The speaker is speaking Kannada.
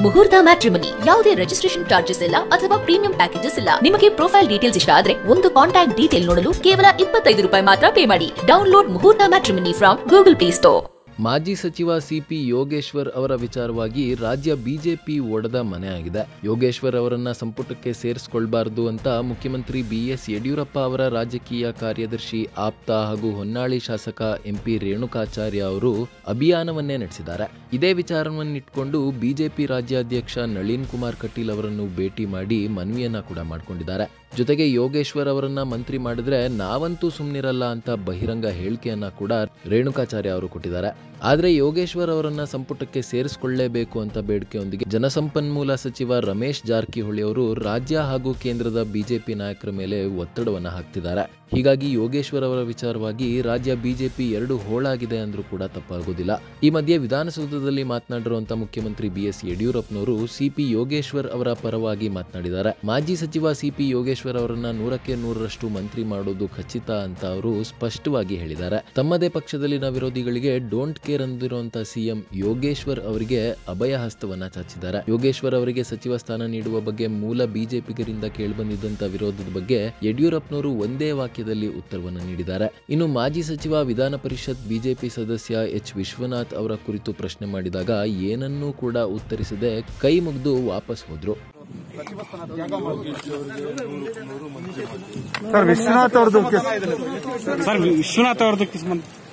ಮುಹೂರ್ತ ಮ್ಯಾಟ್ರಿಮನಿ ಯಾವುದೇ ರಿಜಿಸ್ಟ್ರೇಷನ್ ಚಾರ್ಜಸ್ ಇಲ್ಲ ಅಥವಾ ಪ್ರೀಮಿಯಂ ಪ್ಯಾಕೇಜಸ್ ಇಲ್ಲ ನಿಮಗೆ ಪ್ರೊಫೈಲ್ ಡೀಟೇಲ್ಸ್ ಇಷ್ಟ ಆದ್ರೆ ಒಂದು ಕಾಂಟ್ಯಾಕ್ಟ್ ಡೀಟೇಲ್ ನೋಡಲು ಕೇವಲ ಇಪ್ಪತ್ತೈದು ರೂಪಾಯಿ ಮಾತ್ರ ಪೇ ಮಾಡಿ download Muhurta matrimony from Google play store ಮಾಜಿ ಸಚಿವ ಸಿಪಿ ಯೋಗೇಶ್ವರ್ ಅವರ ವಿಚಾರವಾಗಿ ರಾಜ್ಯ ಬಿಜೆಪಿ ಒಡೆದ ಮನೆ ಆಗಿದೆ ಯೋಗೇಶ್ವರ್ ಅವರನ್ನ ಸಂಪುಟಕ್ಕೆ ಸೇರಿಸಿಕೊಳ್ಬಾರದು ಅಂತ ಮುಖ್ಯಮಂತ್ರಿ ಬಿಎಸ್ ಯಡಿಯೂರಪ್ಪ ಅವರ ರಾಜಕೀಯ ಕಾರ್ಯದರ್ಶಿ ಆಪ್ತ ಹಾಗೂ ಹೊನ್ನಾಳಿ ಶಾಸಕ ಎಂಪಿ ರೇಣುಕಾಚಾರ್ಯ ಅವರು ಅಭಿಯಾನವನ್ನೇ ನಡೆಸಿದ್ದಾರೆ ಇದೇ ವಿಚಾರವನ್ನಿಟ್ಕೊಂಡು ಬಿಜೆಪಿ ರಾಜ್ಯಾಧ್ಯಕ್ಷ ನಳಿನ್ ಕುಮಾರ್ ಕಟೀಲ್ ಅವರನ್ನು ಭೇಟಿ ಮಾಡಿ ಮನವಿಯನ್ನ ಕೂಡ ಮಾಡಿಕೊಂಡಿದ್ದಾರೆ ಜೊತೆಗೆ ಯೋಗೇಶ್ವರ್ ಅವರನ್ನ ಮಂತ್ರಿ ಮಾಡಿದ್ರೆ ನಾವಂತೂ ಸುಮ್ಮನಿರಲ್ಲ ಅಂತ ಬಹಿರಂಗ ಹೇಳಿಕೆಯನ್ನ ಕೂಡ ರೇಣುಕಾಚಾರ್ಯ ಅವರು ಕೊಟ್ಟಿದ್ದಾರೆ ಆದ್ರೆ ಯೋಗೇಶ್ವರ್ ಅವರನ್ನ ಸಂಪುಟಕ್ಕೆ ಸೇರಿಸಿಕೊಳ್ಳಲೇಬೇಕು ಅಂತ ಬೇಡಿಕೆಯೊಂದಿಗೆ ಜನಸಂಪನ್ಮೂಲ ಸಚಿವ ರಮೇಶ್ ಜಾರಕಿಹೊಳಿ ಅವರು ರಾಜ್ಯ ಹಾಗೂ ಕೇಂದ್ರದ ಬಿಜೆಪಿ ನಾಯಕರ ಮೇಲೆ ಒತ್ತಡವನ್ನ ಹಾಕ್ತಿದ್ದಾರೆ ಹೀಗಾಗಿ ಯೋಗೇಶ್ವರ್ ಅವರ ವಿಚಾರವಾಗಿ ರಾಜ್ಯ ಬಿಜೆಪಿ ಎರಡು ಹೋಳಾಗಿದೆ ಅಂದ್ರೂ ಕೂಡ ತಪ್ಪಾಗೋದಿಲ್ಲ ಈ ಮಧ್ಯೆ ವಿಧಾನಸೌಧದಲ್ಲಿ ಮಾತನಾಡಿರುವಂತ ಮುಖ್ಯಮಂತ್ರಿ ಬಿಎಸ್ ಯಡಿಯೂರಪ್ಪನವರು ಸಿಪಿ ಯೋಗೇಶ್ವರ್ ಅವರ ಪರವಾಗಿ ಮಾತನಾಡಿದ್ದಾರೆ ಮಾಜಿ ಸಚಿವ ಸಿಪಿ ಯೋಗೇಶ್ವರ್ ಅವರನ್ನ ನೂರಕ್ಕೆ ನೂರರಷ್ಟು ಮಂತ್ರಿ ಮಾಡೋದು ಖಚಿತ ಅಂತ ಅವರು ಸ್ಪಷ್ಟವಾಗಿ ಹೇಳಿದ್ದಾರೆ ತಮ್ಮದೇ ಪಕ್ಷದಲ್ಲಿನ ವಿರೋಧಿಗಳಿಗೆ ಡೋಂಟ್ ಕೇರ್ ಅಂದಿರುವಂತಹ ಸಿಎಂ ಯೋಗೇಶ್ವರ್ ಅವರಿಗೆ ಅಭಯ ಹಸ್ತವನ್ನ ಚಾಚಿದ್ದಾರೆ ಯೋಗೇಶ್ವರ್ ಅವರಿಗೆ ಸಚಿವ ಸ್ಥಾನ ನೀಡುವ ಬಗ್ಗೆ ಮೂಲ ಬಿಜೆಪಿಗರಿಂದ ಕೇಳಿಬಂದಿದ್ದಂತ ವಿರೋಧದ ಬಗ್ಗೆ ಯಡಿಯೂರಪ್ಪನವರು ಒಂದೇ ವಾಕ್ಯದಲ್ಲಿ ಉತ್ತರವನ್ನು ನೀಡಿದ್ದಾರೆ ಇನ್ನು ಮಾಜಿ ಸಚಿವ ವಿಧಾನ ಪರಿಷತ್ ಬಿಜೆಪಿ ಸದಸ್ಯ ಎಚ್ ವಿಶ್ವನಾಥ್ ಅವರ ಕುರಿತು ಪ್ರಶ್ನೆ ಮಾಡಿದಾಗ ಏನನ್ನೂ ಕೂಡ ಉತ್ತರಿಸದೆ ಕೈ ಮುಗಿದು ವಾಪಸ್ ಹೋದ್ರು ಸರ್ ವಿಶ್ವನಾಥ್ ಅವ್ರದ್ದು ಸರ್ ವಿಶ್ವನಾಥ್ ಅವ್ರದ್ದು ಕಿಸ್ಮತ್